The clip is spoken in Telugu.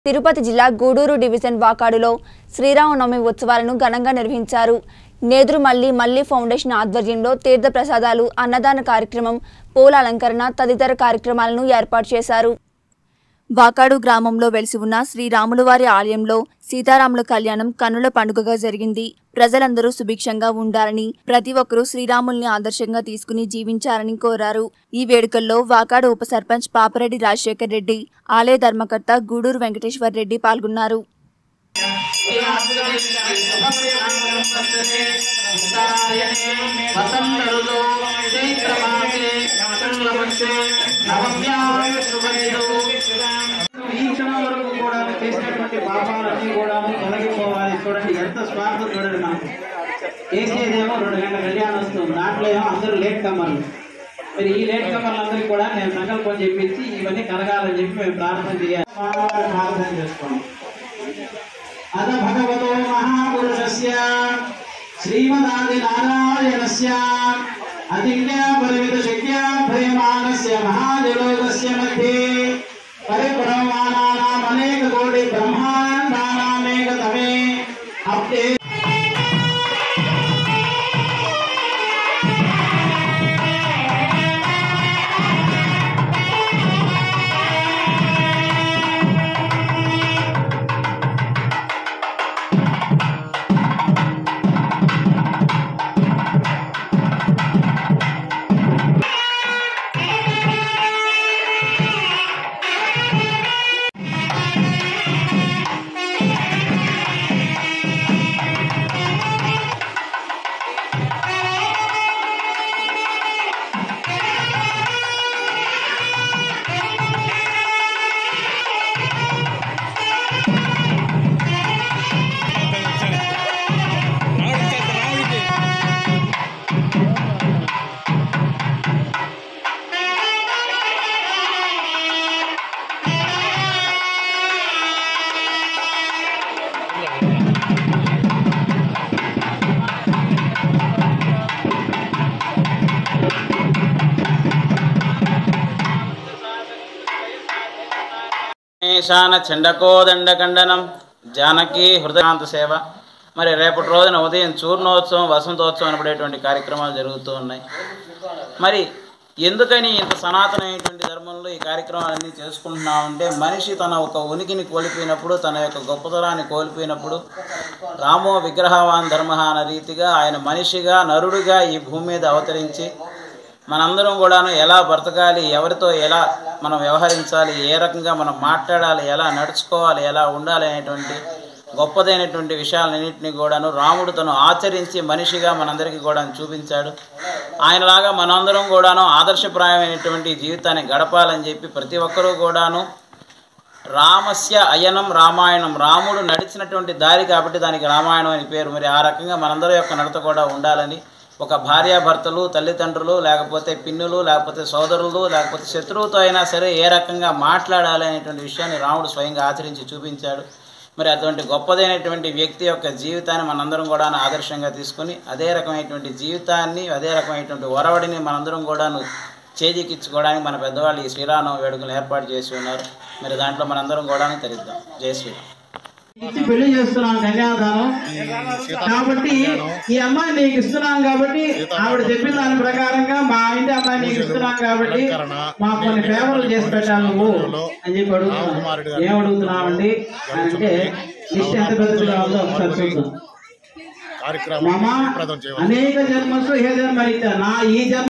తిరుపతి జిల్లా గూడూరు డివిజన్ వాకాడులో శ్రీరామనవమి ఉత్సవాలను ఘనంగా నిర్వహించారు నేదురుమల్లి మల్లి ఫౌండేషన్ ఆధ్వర్యంలో తీర్థ ప్రసాదాలు అన్నదాన కార్యక్రమం పూల అలంకరణ తదితర కార్యక్రమాలను ఏర్పాటు చేశారు వాకాడు గ్రామంలో వెలిసి ఉన్న శ్రీరాములు వారి ఆలయంలో సీతారాముల కళ్యాణం కన్నుల పండుగగా జరిగింది ప్రజలందరూ సుభిక్షంగా ఉండాలని ప్రతి ఒక్కరూ శ్రీరాముల్ని ఆదర్శంగా తీసుకుని జీవించాలని కోరారు ఈ వేడుకల్లో వాకాడు ఉప సర్పంచ్ పాపరెడ్డి రాజశేఖర్ రెడ్డి ఆలయ ధర్మకర్త గూడూరు వెంకటేశ్వర్ రెడ్డి పాల్గొన్నారు వసంతరులో చైత్రమాసే శుక్లపక్షే నవమ్యాయ శుభేదో ఈ క్షణం వరకు కూడా చేసినటువంటి పాపాలన్నీ కూడా తొలగిపోవాలి చూడండి ఎంత స్వార్థం చూడండి మనం చేసేదేమో రెండు గంటల కళ్యాణం వస్తుంది దాంట్లో ఏమో అందరూ లేట్ కమ్మర్లు మరి ఈ లేట్ కమ్మర్లందరికీ కూడా నేను సంకల్పం చెప్పించి ఇవన్నీ కలగాలని చెప్పి మేము ప్రార్థన చేయాలి మానవాళి ప్రార్థన చేసుకోండి అత భగవతో మహాపురుషస్య శ్రీమదాది నారాయణస్య అతిజ్ఞ పరిమిత శక్య ప్రేమానస్య మహాజలోకస్య మధ్యే పరిబ్రహ్మానానాం అనేక కోటి బ్రహ్మాండానామేకతమే అప్తే ఈశాన చండకోదండకండనం జానకి హృదయాంత సేవ మరి రేపటి రోజున ఉదయం చూర్ణోత్సవం వసంతోత్సవం అనబడేటువంటి కార్యక్రమాలు జరుగుతూ ఉన్నాయి మరి ఎందుకని ఇంత సనాతనమైనటువంటి ధర్మంలో ఈ కార్యక్రమాలన్నీ చేసుకుంటున్నామంటే మనిషి తన ఒక ఉనికిని కోల్పోయినప్పుడు తన యొక్క గొప్పతనాన్ని కోల్పోయినప్పుడు రామో విగ్రహవాన్ ధర్మ అన్న రీతిగా ఆయన మనిషిగా నరుడిగా ఈ భూమి మీద అవతరించి మనందరం కూడాను ఎలా బ్రతకాలి ఎవరితో ఎలా మనం వ్యవహరించాలి ఏ రకంగా మనం మాట్లాడాలి ఎలా నడుచుకోవాలి ఎలా ఉండాలి అనేటువంటి గొప్పదైనటువంటి విషయాలన్నింటినీ కూడాను రాముడు తను ఆచరించి మనిషిగా మనందరికీ కూడా చూపించాడు ఆయనలాగా మనందరం కూడాను ఆదర్శప్రాయమైనటువంటి జీవితాన్ని గడపాలని చెప్పి ప్రతి ఒక్కరూ కూడాను రామస్య అయనం రామాయణం రాముడు నడిచినటువంటి దారి కాబట్టి దానికి రామాయణం అని పేరు మరి ఆ రకంగా మనందరి యొక్క నడత కూడా ఉండాలని ఒక భార్యాభర్తలు తల్లిదండ్రులు లేకపోతే పిన్నులు లేకపోతే సోదరులు లేకపోతే శత్రువుతో అయినా సరే ఏ రకంగా మాట్లాడాలి అనేటువంటి విషయాన్ని రాముడు స్వయంగా ఆచరించి చూపించాడు మరి అటువంటి గొప్పదైనటువంటి వ్యక్తి యొక్క జీవితాన్ని మనందరం కూడా ఆదర్శంగా తీసుకొని అదే రకమైనటువంటి జీవితాన్ని అదే రకమైనటువంటి ఒరవడిని మనందరం కూడాను చేజికిచ్చుకోవడానికి మన పెద్దవాళ్ళు ఈ శ్రీరామ వేడుకలు ఏర్పాటు చేసి ఉన్నారు మరి దాంట్లో మనందరం కూడా తరిద్దాం జై శ్రీరామ్ ఇచ్చి పెళ్లి చేస్తున్నాం కన్యాదానం కాబట్టి ఈ అమ్మాయి నీకు ఇస్తున్నాం కాబట్టి ఆవిడ చెప్పిన దాని ప్రకారంగా మా ఇంటి అమ్మాయి నీకు ఇస్తున్నాం కాబట్టి మాకు కొన్ని ఫేవర్లు చేసి పెట్టాలి నువ్వు అని చెప్పి అడుగుతున్నాం ఏం అడుగుతున్నామండి అని అంటే లిస్ట్ ఎంత పెద్దగా ఉందో ఒకసారి చూద్దాం కార్యక్రమం మామ అనేక జన్మసు హే జన్మ నా ఈ జన్మ